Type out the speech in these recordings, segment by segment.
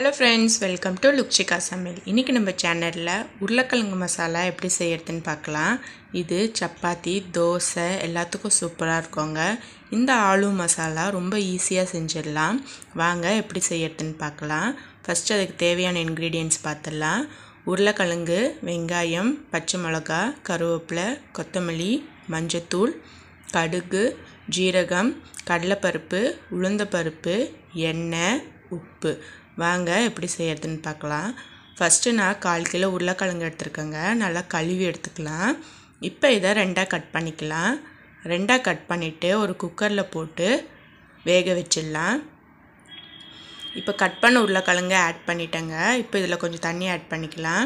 hello friends welcome to Lukshika சமையல் இன்றைக்கி நம்ம சேனலில் உருளைக்கிழங்கு மசாலா எப்படி செய்யறதுன்னு பார்க்கலாம் இது சப்பாத்தி தோசை எல்லாத்துக்கும் சூப்பராக இருக்குங்க இந்த ஆலு மசாலா ரொம்ப ஈஸியாக செஞ்சிடலாம் வாங்க எப்படி செய்யறதுன்னு பார்க்கலாம் ஃபஸ்ட்டு அதுக்கு தேவையான இன்க்ரீடியன்ட்ஸ் பார்த்துடலாம் உருளைக்கிழங்கு வெங்காயம் பச்சை மிளகா கருவேப்பிலை கொத்தமல்லி மஞ்சத்தூள் கடுகு ஜீரகம் கடலைப்பருப்பு உளுந்தப்பருப்பு எண்ணெய் உப்பு வாங்க எப்படி செய்யறதுன்னு பார்க்கலாம் ஃபஸ்ட்டு நான் கால் கிலோ உருளைக்கிழங்கு எடுத்துருக்கேங்க நல்லா கழுவி எடுத்துக்கலாம் இப்போ இதை ரெண்டாக கட் பண்ணிக்கலாம் ரெண்டாக கட் பண்ணிவிட்டு ஒரு குக்கரில் போட்டு வேக வச்சிடலாம் இப்போ கட் பண்ண உருளைக்கிழங்கு ஆட் பண்ணிட்டேங்க இப்போ இதில் கொஞ்சம் தண்ணி ஆட் பண்ணிக்கலாம்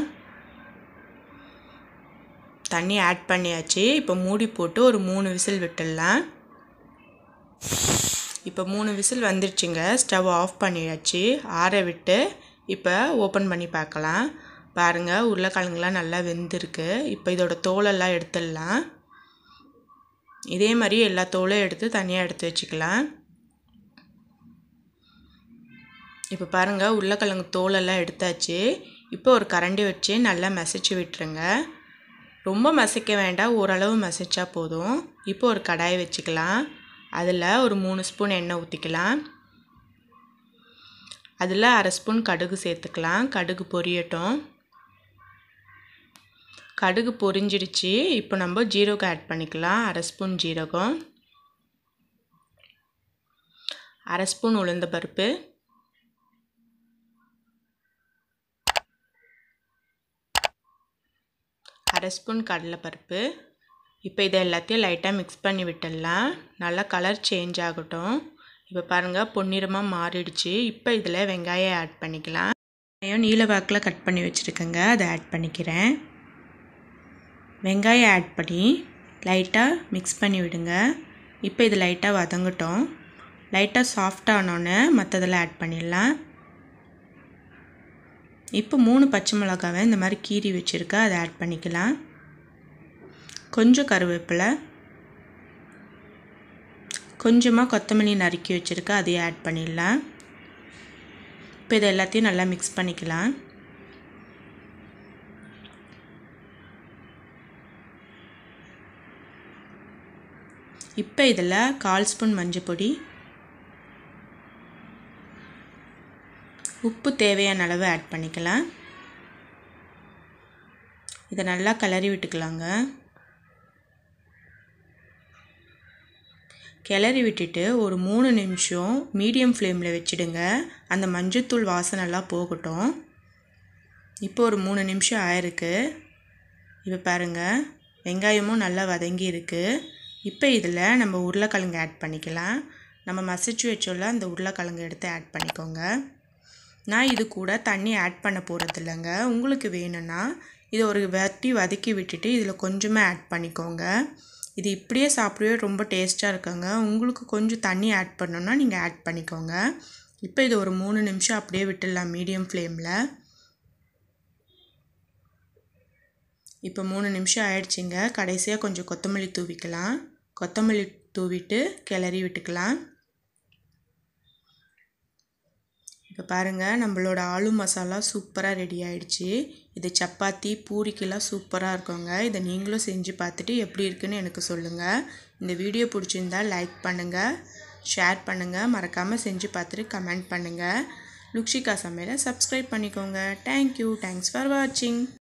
தண்ணி ஆட் பண்ணியாச்சு இப்போ மூடி போட்டு ஒரு மூணு விசில் விட்டுடலாம் இப்போ மூணு விசில் வந்துருச்சுங்க ஸ்டவ் ஆஃப் பண்ணியாச்சு ஆற விட்டு இப்போ ஓப்பன் பண்ணி பார்க்கலாம் பாருங்கள் உருளைக்கிழங்குலாம் நல்லா வெந்திருக்கு இப்போ இதோட தோலெல்லாம் எடுத்துடலாம் இதே மாதிரி எல்லா தோலும் எடுத்து தனியாக எடுத்து வச்சுக்கலாம் இப்போ பாருங்கள் உருளைக்கிழங்கு தோலெல்லாம் எடுத்தாச்சு இப்போ ஒரு கரண்டி வச்சு நல்லா மசிச்சு விட்டுருங்க ரொம்ப மசிக்க வேண்டாம் ஓரளவு மசிச்சா போதும் இப்போ ஒரு கடாய் வச்சுக்கலாம் அதில் ஒரு மூணு ஸ்பூன் எண்ணெய் ஊற்றிக்கலாம் அதில் அரை ஸ்பூன் கடுகு சேர்த்துக்கலாம் கடுகு பொரியட்டும் கடுகு பொரிஞ்சிடுச்சு இப்போ நம்ம ஜீரகம் ஆட் பண்ணிக்கலாம் அரை ஸ்பூன் ஜீரகம் அரை ஸ்பூன் உளுந்த பருப்பு அரை ஸ்பூன் கடலைப்பருப்பு இப்போ இதை எல்லாத்தையும் லைட்டாக மிக்ஸ் பண்ணி விட்டுடலாம் நல்லா கலர் சேஞ்ச் ஆகட்டும் இப்போ பாருங்கள் பொன்னிறமாக மாறிடுச்சு இப்போ இதில் வெங்காயம் ஆட் பண்ணிக்கலாம் வெங்காயம் நீல வாக்கில் கட் பண்ணி வச்சுருக்கேங்க அதை ஆட் பண்ணிக்கிறேன் வெங்காயம் ஆட் பண்ணி லைட்டாக மிக்ஸ் பண்ணி விடுங்க இப்போ இது லைட்டாக வதங்கட்டும் லைட்டாக சாஃப்டானோன்னே மற்றதெல்லாம் ஆட் பண்ணிடலாம் இப்போ மூணு பச்சை மிளகாவை இந்த மாதிரி கீறி வச்சுருக்கேன் அதை ஆட் பண்ணிக்கலாம் கொஞ்சம் கருவேப்பிலை கொஞ்சமாக கொத்தமல்லி நறுக்கி வச்சுருக்கேன் அதையும் ஆட் பண்ணிடலாம் இப்போ இதை எல்லாத்தையும் நல்லா மிக்ஸ் பண்ணிக்கலாம் இப்போ இதில் கால் ஸ்பூன் மஞ்சள் பொடி உப்பு தேவையான அளவு ஆட் பண்ணிக்கலாம் இதை நல்லா கிளறி விட்டுக்கலாங்க கிளறி விட்டுட்டு ஒரு மூணு நிமிஷம் மீடியம் ஃப்ளேமில் வச்சுடுங்க அந்த மஞ்சத்தூள் வாசனைலாம் போகட்டும் இப்போ ஒரு மூணு நிமிஷம் ஆயிருக்கு இப்போ பாருங்கள் வெங்காயமும் நல்லா வதங்கி இருக்குது இப்போ இதில் நம்ம உருளைக்கிழங்கு ஆட் பண்ணிக்கலாம் நம்ம மசிச்சு வச்சோல்ல அந்த உருளைக்கிழங்கு எடுத்து ஆட் பண்ணிக்கோங்க நான் இது கூட தண்ணி ஆட் பண்ண போகிறது இல்லைங்க உங்களுக்கு வேணும்னா இதை ஒரு வட்டி வதக்கி விட்டுட்டு இதில் கொஞ்சமாக ஆட் பண்ணிக்கோங்க இது இப்படியே சாப்பிடவே ரொம்ப டேஸ்ட்டாக இருக்குங்க உங்களுக்கு கொஞ்சம் தண்ணி ஆட் பண்ணணுன்னா நீங்கள் ஆட் பண்ணிக்கோங்க இப்போ இது ஒரு மூணு நிமிஷம் அப்படியே விட்டுடலாம் மீடியம் ஃப்ளேமில் இப்போ மூணு நிமிஷம் ஆயிடுச்சுங்க கடைசியாக கொஞ்சம் கொத்தமல்லி தூவிக்கலாம் கொத்தமல்லி தூவிட்டு கிளறி விட்டுக்கலாம் இப்போ பாருங்கள் நம்மளோட ஆலு மசாலா சூப்பராக ரெடி ஆயிடுச்சு இது சப்பாத்தி பூரிக்கெல்லாம் சூப்பராக இருக்குங்க இதை நீங்களும் செஞ்சு பார்த்துட்டு எப்படி இருக்குன்னு எனக்கு சொல்லுங்கள் இந்த வீடியோ பிடிச்சிருந்தா லைக் பண்ணுங்கள் ஷேர் பண்ணுங்கள் மறக்காமல் செஞ்சு பார்த்துட்டு கமெண்ட் பண்ணுங்கள் லுக்ஷிகா சமையலை சப்ஸ்கிரைப் பண்ணிக்கோங்க தேங்க்யூ தேங்க்ஸ் ஃபார் வாட்சிங்